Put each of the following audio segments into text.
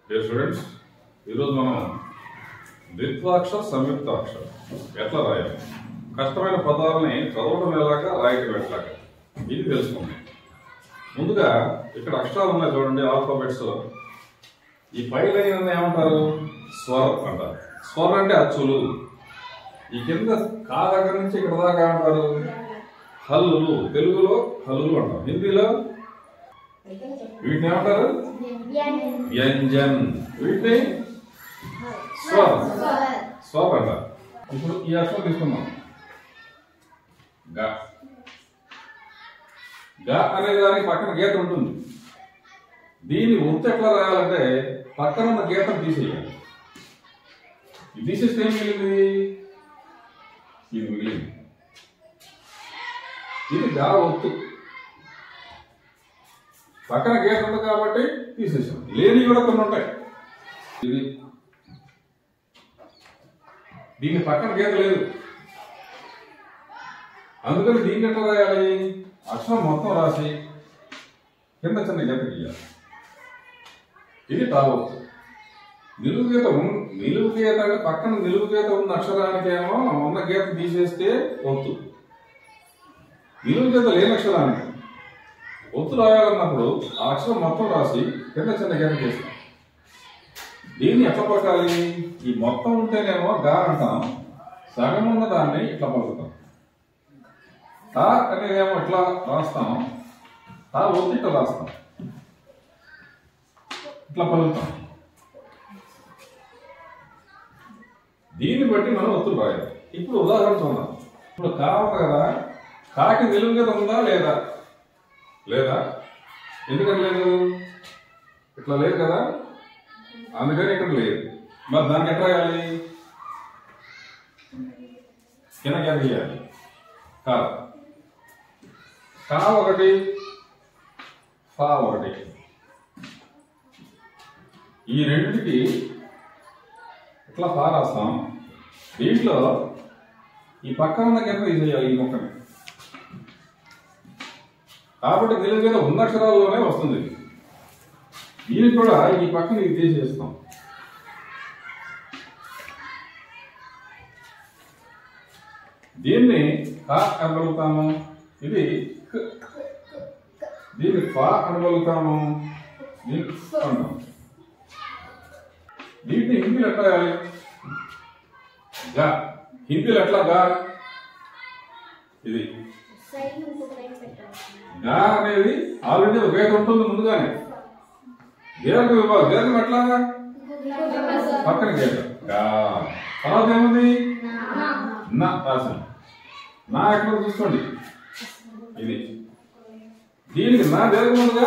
Dear students ఈరోజు మనం ద్విత్వాక్ష సంయుక్తాక్ష ఎట్లా రాయాలి కష్టమైన పదాలని చదవడం ఎలాగా రాయటం ఎట్లాగా ఇది తెలుసుకుందాం ముందుగా ఇక్కడ అక్షరాలు ఉన్నాయి చూడండి ఆల్ఫాబెట్స్ ఈ పై లైన్ ఏమంటారు స్వర్ అంటారు స్వర్ అంటే అచ్చులు ఈ కింద కా దగ్గర నుంచి ఇక్కడ దాకా ఏమంటారు హల్లులు తెలుగులో హల్లులు అంటారు హిందీలో వీటిని ఏమంటారు వ్యంజన్ వీటిని స్వర్ స్వర్ అంటారు ఇప్పుడు ఈ అక్షరం తీసుకుందాం గ గ అనే దానికి పక్కన గీత ఉంటుంది దీన్ని ఒత్తు ఎట్లా రాయాలంటే పక్కన ఉన్న గీతను తీసేయాలి ఇది తీసేస్తే ఏం మిగిలింది ఇది మిగిలింది ఇది గా ఒత్తు పక్కన గీత ఉంది కాబట్టి తీసేసాం లేని కూడా కొన్ని ఉంటాయి ఇది దీని పక్కన గీత లేదు అందుకని దీన్ని ఎట్లా రాయాలి అక్షరం మొత్తం రాసి కింద చిన్న గీత గీయాలి ఇది తావచ్చు నిలువు గీత ఉన్- నిలువు గీత అంటే పక్కన నిలువు గీత ఉన్న అక్షరానికేమో ఉన్న గీత తీసేస్తే ఒత్తు నిలువు గీత లేని అక్షరానికి ఒత్తు రాయాలన్నప్పుడు ఆ అక్షరం మొత్తం రాసి కింద చిన్న గీత చేస్తాం దీన్ని ఎట్లా పలకాలి ఈ మొత్తం ఉంటేనేమో గా అంటాం సగం ఉన్న దాన్ని ఇట్లా పలుకుతాం తా అనేదేమో ఇట్లా రాస్తాం తా ఒత్తి ఇట్లా రాస్తాం ఇట్లా పలుకుతాం దీన్ని బట్టి మనం ఒత్తులు రాయాలి ఇప్పుడు ఉదాహరణ చూద్దాం ఇప్పుడు కా ఉంది కదా కాకి నిలువు మీద ఉందా లేదా లేదా ఎందుకని లేదు ఇట్లా లేదు కదా అందుకని ఇక్కడ లేదు మరి దానికి ఎట్లా రాయాలి కింద కింద గీయాలి కా కా ఒకటి ఫా ఒకటి ఈ రెండింటికి ఇట్లా ఫా రాస్తాం దీంట్లో ఈ పక్కన ఉన్న కింద తీసేయాలి ఈ మొక్కని కాబట్టి నిలువు మీద ఉన్న అక్షరాల్లోనే వస్తుంది ఇది. దీనికి కూడా ఈ పక్కన ఇది తీసేస్తాం దీన్ని కా అనగలుగుతాము ఇది క్. దీన్ని ఫా అనగలుగుతాము దీన్ని క్ అంటాం దీన్ని హిందీలో ఎట్లా రాయాలి గా హిందీలో ఎట్లా గా ఇది గా అనేది ఆల్రెడీ ఒక గీత ఉంటుంది ముందుగానే దీర్ఘం ఇవ్వాలి దీర్ఘం ఎట్లా పక్కన గీత గా తర్వాత ఏముంది నా రాశాను నా ఎక్కడ చూసుకోండి ఇది దీనికి నా దీర్ఘం ఉందిగా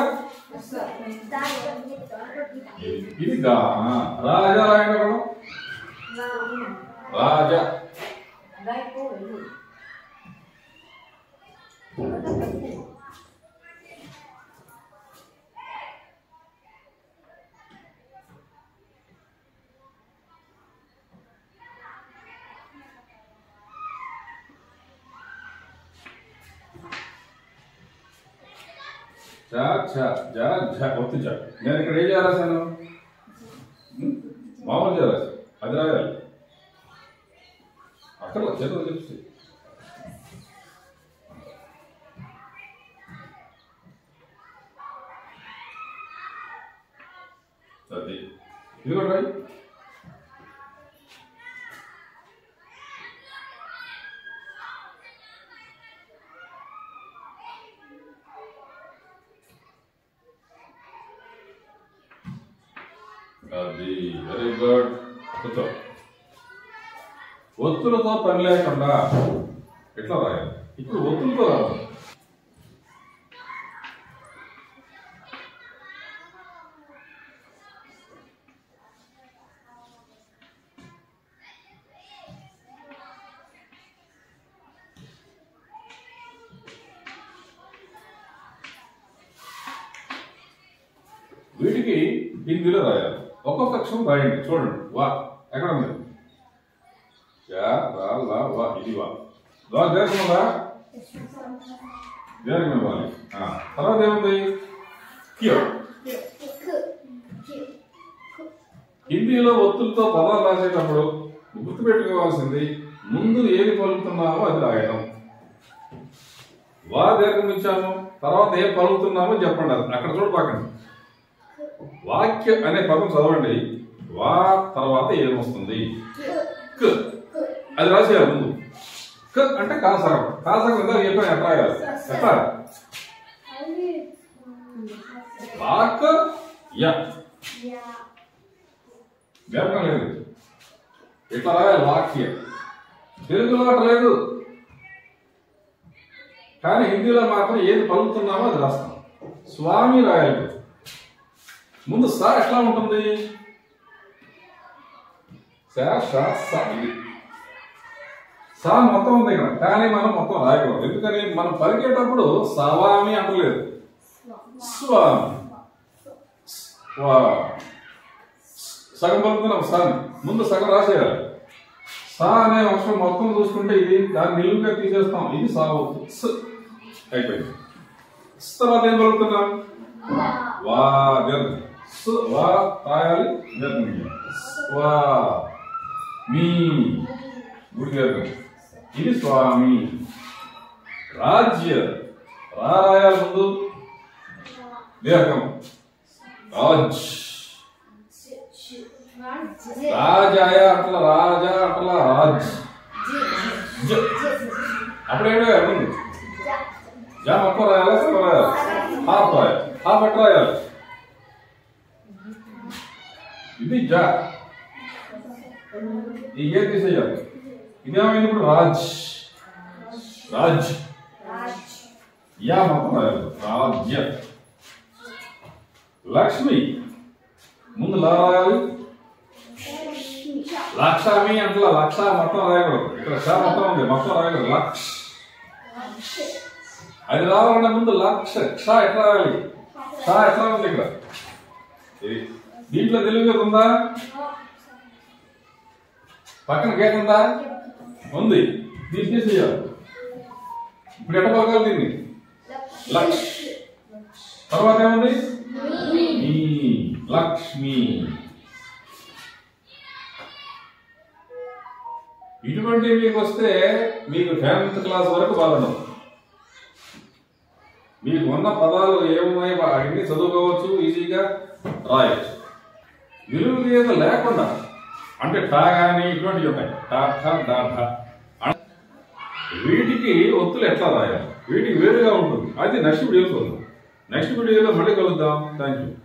ఇది- ఇది గా రాజా రాయండి ఒకడు. రాజా చ ఛ జ ఝ ఒత్తి చ నేను ఇక్కడ ఏం చేయాల్సాను మామూలు చేయాలి అది రాయాలి అక్కడ చేతులు చెప్పి అది ఇది కూడా రాయి అది వెరీ గుడ్ కూర్చో ఒత్తులతో పని లేకుండా ఎట్లా రాయాలి ఇప్పుడు ఒత్తులతో రావాలి వీటికి హిందీలో రాయాలి ఒక్కొక్క అక్షరం రాయండి చూడండి వా ఎక్కడ ఉంది యా రా లా వా ఇది వా వా దీర్ఘం ఉందా దీర్ఘం ఇవ్వాలి ఆ, తర్వాత ఏముంది క్యూ హిందీలో ఒత్తులతో పదాలు రాసేటప్పుడు గుర్తుపెట్టుకోవాల్సింది ముందు ఏది పలుకుతున్నామో అది రాయడం వా దీర్ఘం ఇచ్చాము తర్వాత ఏం పలుకుతున్నామో చెప్పండి అది అక్కడ చూడపాకండి వాక్య అనే పదం చదవండి వా తర్వాత ఏమొస్తుంది క్ అది రాసేయాలి ముందు క్ అంటే కాసరం కాసరం ఇందా చెప్పాను ఎట్లా రాయాలి ఎట్లా వాక్ య వ్యాపకం లేదు ఇట్లా రాయాలి వాక్య తెలుగులో అట్లా లేదు కానీ హిందీలో మాత్రం ఏది పలుకుతున్నామో అది రాస్తాం స్వామి రాయాలి ముందు సా ఎట్లా ఉంటుంది సా షా సా ఇది సా మొత్తం ఉంది ఇక్కడ కానీ మనం మొత్తం రాయకూడదు ఎందుకని మనం పలికేటప్పుడు సవామి అంటలేదు స్వామి స్వా సగం పలుకుతున్నాం సాని ముందు సగం రాసేయాలి సా అనే అక్షరం మొత్తం చూసుకుంటే ఇది దాన్ని నిలువుగా తీసేస్తాం ఇది సా అవుతుంది స్ అయిపోయింది స్ తర్వాత ఏం పలుకుతున్నాం వా దీర్ఘం స్ వా రాయాలి దీర్ఘం ఇయ్యాలి. స్వా మీ గుడి దీర్ఘం ఇది స్వామి రాజ్య రా రాయాలి ముందు దీర్ఘం రాజ్ రాజాయ అట్లా రాజా అట్లా రాజ్ జ. అప్పుడేంటో ముందు జా మొత్తం రాయాలా సగం రాయాలి హాఫ్ రాయాలి హాఫ్ ఎట్లా రాయాలి ఇది జా ఈ గేర్ తీసేయాలి ఇదేమైంది ఇప్పుడు రాజ్ రాజ్ యా మొత్తం రాయాలి రాజ్య లక్ష్మి ముందు లా రాయాలి లక్షమి అంటే లక్ష మొత్తం రాయకూడదు ఇక్కడ షా మొత్తం ఉంది మొత్తం రాయకూడదు లక్ష అది రావాలంటే ముందు లక్ష క్ష ఎట్లా రాయాలి షా ఎట్లా ఉంది ఇక్కడ ఇది దీంట్లో తెలుగు ఉందా పక్కన గేట్ ఉందా ఉంది దీన్ని తీసేయాలి ఇప్పుడు ఎట్ట పలకాలి దీన్ని లక్ష తర్వాత ఏముంది మీ లక్ష్మి ఇటువంటి మీకు వస్తే మీకు టెన్త్ క్లాస్ వరకు బాధడం మీకు ఉన్న పదాలు ఏమున్నాయి అవన్నీ చదువుకోవచ్చు ఈజీగా రాయొచ్చు విలువ గీత లేకుండా అంటే టా కానీ ఇటువంటివి ఉంటాయి టా ఠా డా ఠా అన్- వీటికి ఒత్తులు ఎట్లా రాయాలి వీటికి వేరుగా ఉంటుంది అది నెక్స్ట్ వీడియో చూద్దాం నెక్స్ట్ వీడియోలో మళ్ళీ కలుద్దాం థ్యాంక్ యూ